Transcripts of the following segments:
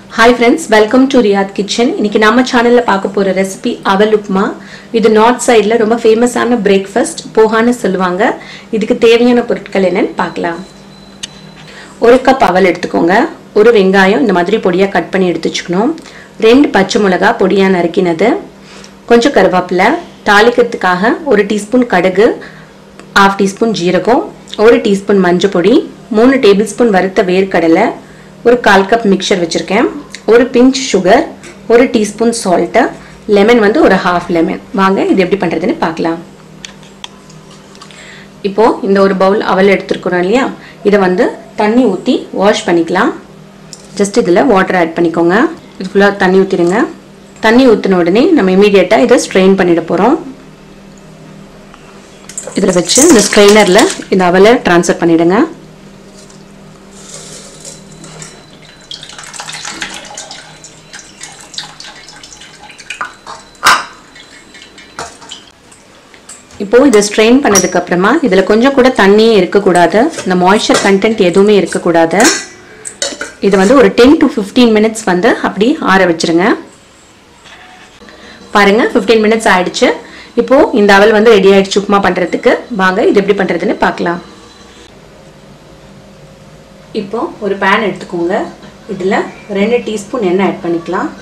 hi friends welcome to Riyadh kitchen இன்னைக்கு நம்ம சேனல்ல பார்க்க போற ரெசிபி அவல் உப்மா இது நார்த் சைடில் ரொம்ப ஃபேமஸான பிரேக்ஃபாஸ்ட் போகான்னு சொல்லுவாங்க இதுக்கு தேவையான பொருட்கள் என்னன்னு பார்க்கலாம் ஒரு கப் அவல் எடுத்துக்கோங்க ஒரு வெங்காயம் இந்த மாதிரி பொடியாக கட் பண்ணி எடுத்து வச்சுக்கணும் ரெண்டு பச்சை மிளகா பொடியாக நறுக்கினது கொஞ்சம் கருவேப்பிலை தாளிக்கிறதுக்காக ஒரு டீஸ்பூன் கடுகு ஹாஃப் டீஸ்பூன் ஜீரகம் ஒரு டீஸ்பூன் மஞ்சள் பொடி மூணு டேபிள் ஸ்பூன் வறுத்த வேர்க்கடலை ஒரு கால் கப் மிக்சர் வச்சுருக்கேன் ஒரு பிஞ்ச் சுகர் ஒரு டீஸ்பூன் சால்ட்டு லெமன் வந்து ஒரு ஹாஃப் லெமன் வாங்க இது எப்படி பண்ணுறதுன்னு பார்க்கலாம் இப்போது இந்த ஒரு பவுல் அவல் எடுத்துருக்குறோம் இல்லையா இதை வந்து தண்ணி ஊற்றி வாஷ் பண்ணிக்கலாம் ஜஸ்ட் இதில் வாட்டர் ஆட் பண்ணிக்கோங்க இது ஃபுல்லாக தண்ணி ஊற்றிடுங்க தண்ணி ஊற்றின உடனே நம்ம இமீடியட்டாக இதை ஸ்ட்ரெயின் பண்ணிட போகிறோம் இதில் வச்சு இந்த ஸ்ட்ரெயினரில் இந்த அவலை ட்ரான்ஸ்ஃபர் பண்ணிவிடுங்க இப்போது இதை ஸ்ட்ரெயின் பண்ணதுக்கப்புறமா இதில் கொஞ்சம் கூட தண்ணியே இருக்கக்கூடாது இந்த மாய்ஸ்சர் கண்டென்ட் எதுவுமே இருக்கக்கூடாது இது வந்து ஒரு டென் டு ஃபிஃப்டீன் மினிட்ஸ் வந்து அப்படி ஆற வச்சிருங்க பாருங்க ஃபிஃப்டீன் மினிட்ஸ் ஆயிடுச்சு இப்போ இந்த அவல் வந்து ரெடி ஆயிடுச்சு உப்புமா பண்ணுறதுக்கு வாங்க இது எப்படி பண்ணுறதுன்னு பார்க்கலாம் இப்போ ஒரு பேன் எடுத்துக்கோங்க இதில் ரெண்டு டீஸ்பூன் எண்ணெய் ஆட் பண்ணிக்கலாம்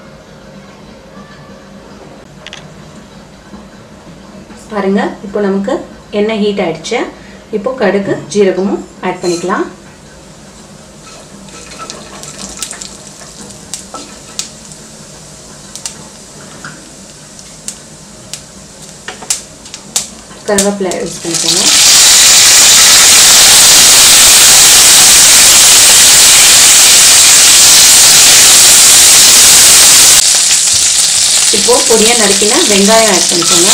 பாருங்க இப்போ நமக்கு எண்ணெய் ஹீட் ஆயிடுச்சு இப்போ கடுகு ஜீரகமும் ஆட் பண்ணிக்கலாம் கருவேப்பிலை யூஸ் பண்ணிக்கோங்க இப்போ பொடியாக நறுக்கின வெங்காயம் ஆட் பண்ணிக்கோங்க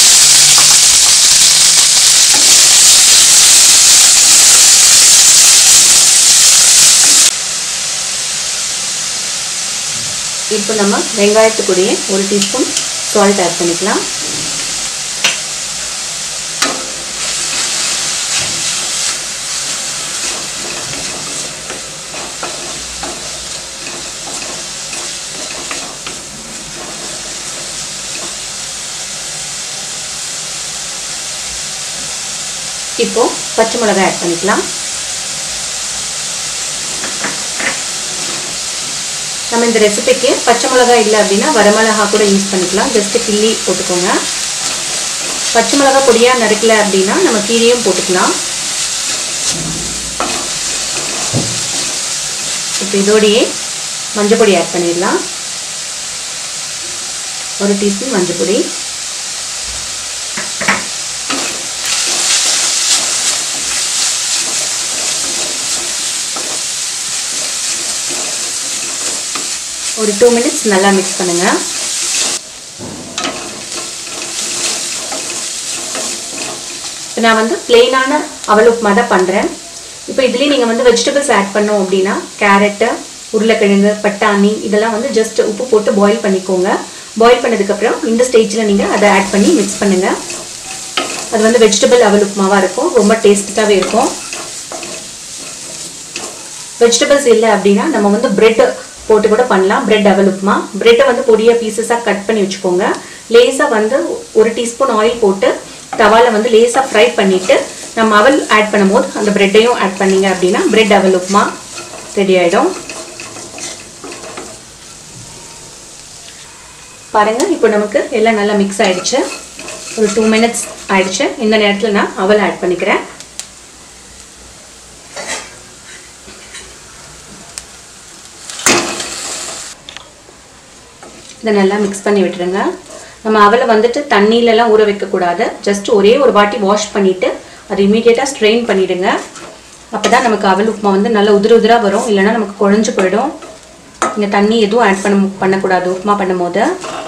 இப்போ நம்ம வெங்காயத்துக்குடியே ஒரு டீஸ்பூன் சால்ட் ஆட் பண்ணிக்கலாம் இப்போ பச்சை மிளகாய் ஆட் பண்ணிக்கலாம் நம்ம இந்த ரெசிபிக்கு பச்சை மிளகாய் இல்லை அப்படின்னா வரமிளகா கூட யூஸ் பண்ணிக்கலாம் ஜஸ்ட்டு கிள்ளி போட்டுக்கோங்க பச்சை மிளகாய் பொடியாக நறுக்கல அப்படின்னா நம்ம கீரையும் போட்டுக்கலாம் இப்போ இதோடையே மஞ்சள் பொடி ஆட் பண்ணிடலாம் ஒரு டீஸ்பூன் மஞ்சள் பொடி ஒரு டூ மினிட்ஸ் நல்லா மிக்ஸ் பண்ணுங்க இப்போ நான் வந்து பிளெயினான அவல் உப்புமா தான் பண்ணுறேன் இப்போ இதுலேயே நீங்கள் வந்து வெஜிடபிள்ஸ் ஆட் பண்ணோம் அப்படின்னா கேரட்டு உருளைக்கிழங்கு பட்டாணி இதெல்லாம் வந்து ஜஸ்ட் உப்பு போட்டு பாயில் பண்ணிக்கோங்க பாயில் பண்ணதுக்கப்புறம் இந்த ஸ்டேஜில் நீங்கள் அதை ஆட் பண்ணி மிக்ஸ் பண்ணுங்கள் அது வந்து வெஜிடபிள் அவல் உப்புமாவாக இருக்கும் ரொம்ப டேஸ்ட்டாகவே இருக்கும் வெஜிடபிள்ஸ் இல்லை அப்படின்னா நம்ம வந்து பிரெட் போட்டு கூட பண்ணலாம் பிரெட் அவல் உப்புமா பிரெட்டை வந்து பொடியாக பீசஸாக கட் பண்ணி வச்சுக்கோங்க லேசாக வந்து ஒரு டீஸ்பூன் ஆயில் போட்டு தவாவில் வந்து லேசாக ஃப்ரை பண்ணிவிட்டு நம்ம அவல் ஆட் பண்ணும்போது அந்த பிரெட்டையும் ஆட் பண்ணிங்க அப்படின்னா பிரெட் அவல் உப்புமா ரெடி ஆகிடும் பாருங்கள் இப்போ நமக்கு எல்லாம் நல்லா மிக்ஸ் ஆகிடுச்சு ஒரு டூ மினிட்ஸ் ஆயிடுச்சு இந்த நேரத்தில் நான் அவல் ஆட் பண்ணிக்கிறேன் இதை நல்லா மிக்ஸ் பண்ணி விட்டுருங்க நம்ம அவலை வந்துட்டு தண்ணியிலலாம் ஊற வைக்கக்கூடாது ஜஸ்ட் ஒரே ஒரு வாட்டி வாஷ் பண்ணிவிட்டு அதை இமீடியட்டாக ஸ்ட்ரெயின் பண்ணிவிடுங்க அப்போ தான் நமக்கு அவல் உப்புமா வந்து நல்லா உதிர உதிராக வரும் இல்லைனா நமக்கு குழஞ்சு போயிடும் நீங்கள் தண்ணி எதுவும் ஆட் பண்ண பண்ணக்கூடாது உப்புமா பண்ணும் போது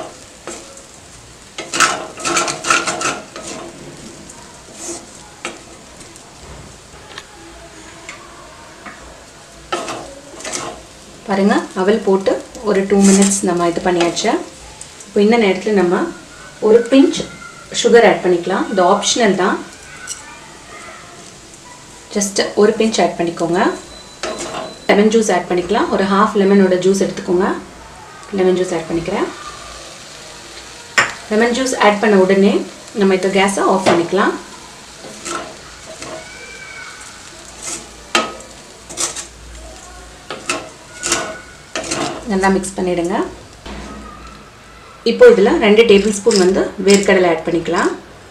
பாருங்கள் அவல் போட்டு ஒரு டூ மினிட்ஸ் நம்ம இது பண்ணியாச்சு இப்போ இந்த நேரத்தில் நம்ம ஒரு பிஞ்ச் சுகர் ஆட் பண்ணிக்கலாம் இது ஆப்ஷனல் தான் ஜஸ்ட் ஒரு பிஞ்ச் ஆட் பண்ணிக்கோங்க லெமன் ஜூஸ் ஆட் பண்ணிக்கலாம் ஒரு ஹாஃப் லெமனோட ஜூஸ் எடுத்துக்கோங்க லெமன் ஜூஸ் ஆட் பண்ணிக்கிறேன் லெமன் ஜூஸ் ஆட் பண்ண உடனே நம்ம இந்த கேஸை ஆஃப் பண்ணிக்கலாம் நல்லா மிக்ஸ் பண்ணிவிடுங்க இப்போ இதில் ரெண்டு டேபிள் ஸ்பூன் வந்து வேர்க்கடலை ஆட் பண்ணிக்கலாம்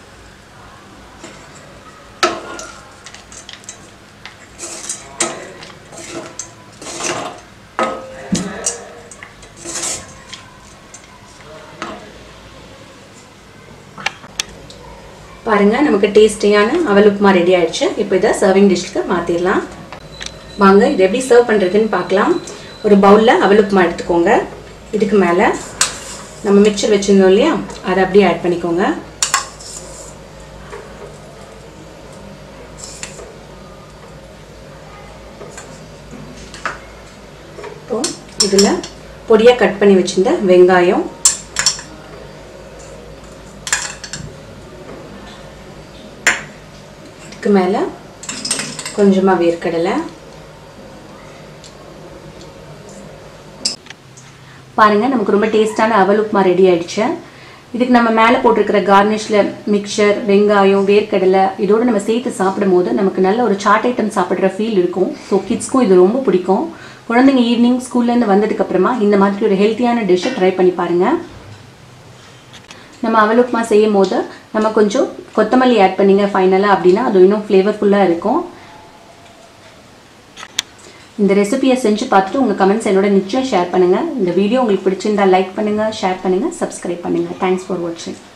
பாருங்கள் நமக்கு டேஸ்டியான அவல் உப்புமா ரெடி ஆயிடுச்சு இப்போ இதை சர்விங் டிஷ்க்கு மாற்றிடலாம் வாங்க இது எப்படி சர்வ் பண்ணுறதுன்னு பார்க்கலாம் ஒரு பவுலில் அவல் உப்புமா எடுத்துக்கோங்க இதுக்கு மேலே நம்ம மிக்சர் வச்சுருந்தோம் இல்லையா அதை அப்படியே ஆட் பண்ணிக்கோங்க இப்போ இதில் பொடியாக கட் பண்ணி வச்சுருந்த வெங்காயம் இதுக்கு மேலே கொஞ்சமாக வேர்க்கடலை பாருங்கள் நமக்கு ரொம்ப டேஸ்டான அவல் உப்புமா ரெடி ஆயிடுச்சு இதுக்கு நம்ம மேலே போட்டிருக்கிற கார்னிஷில் மிக்சர் வெங்காயம் வேர்க்கடலை இதோடு நம்ம சேர்த்து சாப்பிடும் போது நமக்கு நல்ல ஒரு சாட் ஐட்டம் சாப்பிட்ற ஃபீல் இருக்கும் ஸோ கிட்ஸ்க்கும் இது ரொம்ப பிடிக்கும் குழந்தைங்க ஈவினிங் ஸ்கூல்லேருந்து வந்ததுக்கப்புறமா இந்த மாதிரி ஒரு ஹெல்த்தியான டிஷ்ஷை ட்ரை பண்ணி பாருங்கள் நம்ம அவல் உப்புமா செய்யும் போது நம்ம கொஞ்சம் கொத்தமல்லி ஆட் பண்ணிங்க ஃபைனலாக அப்படின்னா அது இன்னும் ஃப்ளேவர்ஃபுல்லாக இருக்கும் இந்த ரெசிபியை செஞ்சு பார்த்துட்டு உங்கள் கமெண்ட்ஸ் என்னோட நிச்சயம் ஷேர் பண்ணுங்கள் இந்த வீடியோ உங்களுக்கு பிடிச்சிருந்தா லைக் பண்ணுங்கள் ஷேர் பண்ணுங்கள் சப்ஸ்கிரைப் பண்ணுங்கள் தேங்க்ஸ் ஃபார் வாட்சிங்